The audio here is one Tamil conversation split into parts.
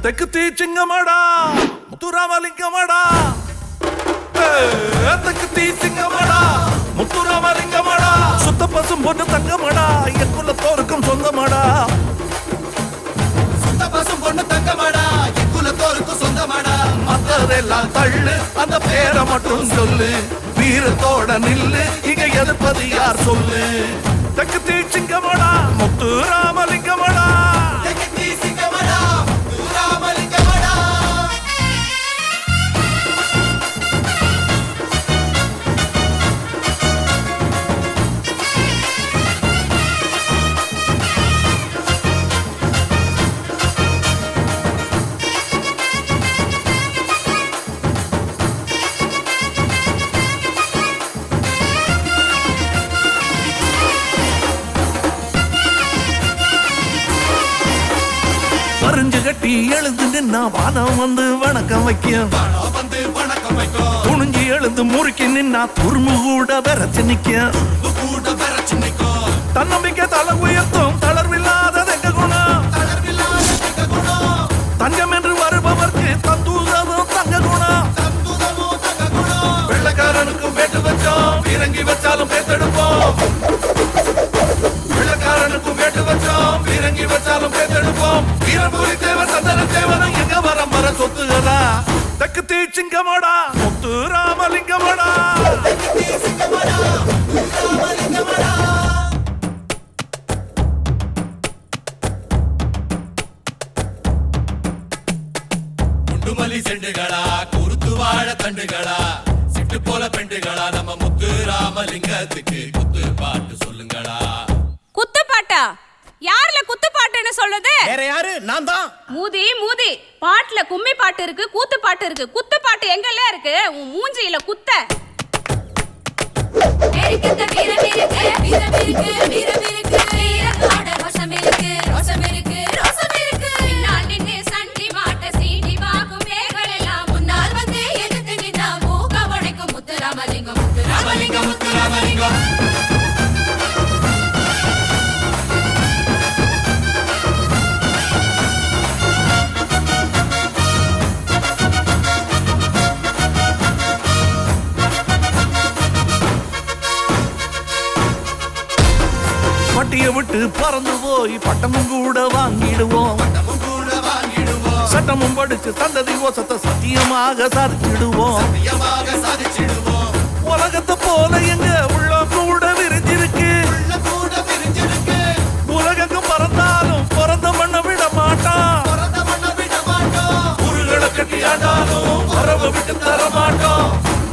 தெற்கு தீச்சிங்கமாடா முத்துராமலிங்கமாடா ஏ, தெற்கு தீச்சிங்கமாடா முத்துராமலிங்கமாடா சுத்த பசும் பொண்ணு தங்கமாடா என் குலத்தோருக்கும் சொந்தமாடா சுத்த பசும் பொண்ணு தங்கமாடா எக்குலத்தோருக்கு சொந்தமாடா மத்ததெல்லாம் தள்ளு அந்த பேரை மட்டும் சொல்லு வீரத்தோட நில்லு இங்க எதிர்ப்பது யார் சொல்லு தெற்கு தீச்சிங்கமாடா முத்துராமலிங்கமாடா தெக்கத்தி சிங்கமடா ராமலிங்கமடா பறிஞ்சு கட்டி எழுந்து நின்னா வானம் வந்து வணக்கம் வைக்கும் பணம் வந்து வணக்கம் வைக்கும் துணிஞ்சு எழுந்து முறுக்கி நின்னா துரும்பு கூட விரைச்சு நிக்கும் உப்பு கூட பெறச்சு நிற்கும் தன்னம்பிக்கை தலை உயர்த்தும் தளர்வில்லாத எங்க குணம் தளர்வில்லாத தங்க குணம் தங்கம் என்று வருபவர்க்கு தந்தூதமும் தங்க குணம் தந்துதமோ தங்க குணம் வெள்ளக்காரனுக்கும் வேட்டு வச்சோம் வீரங்கி வச்சாலும் பேத்தெடுப்போம் வெள்ளக்காரனுக்கும் வேட்டு வச்சோம் வீரங்கி வச்சாலும் பேத்தெடுப்போம் வீரபூரி தேவ சந்தன தேவனும் எங்க வரம் வர சொத்துகளா தக்கு தீச்சிங்கமாடா முத்து ராமலிங்கமாடா தெக்கத்தி சிங்கமடா ராமலிங்கமடா முண்டுமல்லி செண்டுகளா குருத்து வாழ தண்டுகளா சிட்டு போல பெண்டுகளா நம்ம முத்து ராமலிங்கத்துக்கு குத்து பாட்டு சொல்லுங்களா குத்துப்பாட்டா யார்ல குத்துப்பாட்டுன்னு சொல்லுது வேற யாரு நான் தான் மூதி மூதி பாட்டுல கும்மி பாட்டு இருக்கு கூத்து பாட்டு இருக்கு குத்து பாட்டு எங்கெல்லாம் இருக்கு உன் மூஞ்சியில குத்த இருக்குத்த வீரம் இருக்கு வீரம் இருக்கு வீரம் இருக்கு வீரத்தோட ரோஷம் இருக்கு ரோஷம் இருக்கு ரோஷம் இருக்கு பின்னால் நின்னு சண்டி மாட்ட சீண்டி வாக்கும் வேர்கள் எல்லாம் முன்னால் வந்து எதிர்த்து நின்னா மூக்க உடைக்கும் முத்துராமலிங்கம் முத்துராமலிங்கம் முத்துராமலிங்கம் பட்டியை விட்டு பறந்து போய் பட்டமும் கூட வாங்கிடுவோம் நம்ம கூட வாங்கிடுவோம் சட்டமும் படிச்சு சந்ததி ஓசத்தை சத்தியமாக சாதிச்சிடுவோம் சத்தியமாக சாதிச்சிடுவோம் உலகத்தை போல எங்க உள்ள கூட விரிஞ்சிருக்கு உள்ள கூட பிரிஞ்சிருக்கு உலகெங்கும் பறந்தாலும் பிறந்த மண்ண விட மாட்டான் பிறந்த மண்ண விட மாட்டோம் உருகளை கட்டி ஆண்டாலும் வரவை விட்டு தர மாட்டோம்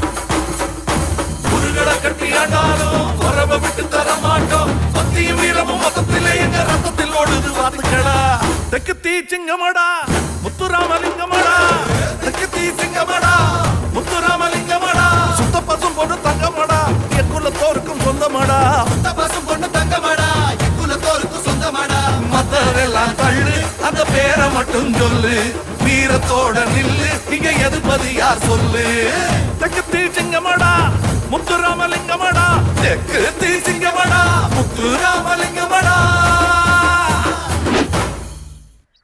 உருகளை கட்டி ஆண்டாலும் வரவை விட்டு தர மாட்டோம் பக்தியும் வீரமும் மொத்தத்திலே எங்க ரத்தத்தில் ஓடுது வாத்துக்கடா தெற்கு தீ சிங்கமடா முத்துராமலிங்கமடா தெற்கு தீ சிங்கமடா முத்துராமலிங்கமடா சுத்த பசும் பொண்ணு தங்கமடா என் குலத்தோருக்கும் சொந்தமடா சுத்த பசும் பொண்ணு தங்கமாடா எக்குலத்தோருக்கு சொந்தமாடா மத்தரெல்லாம் தள்ளு அந்த பேரை மட்டும் சொல்லு வீரத்தோட நில்லு இங்க எதிர்ப்பது யார் சொல்லு தெற்கு தீச்சிங்கமடா முத்துராமலிங்கமடா தெற்கு தீச்சிங்கமடா முத்துராமலிங்க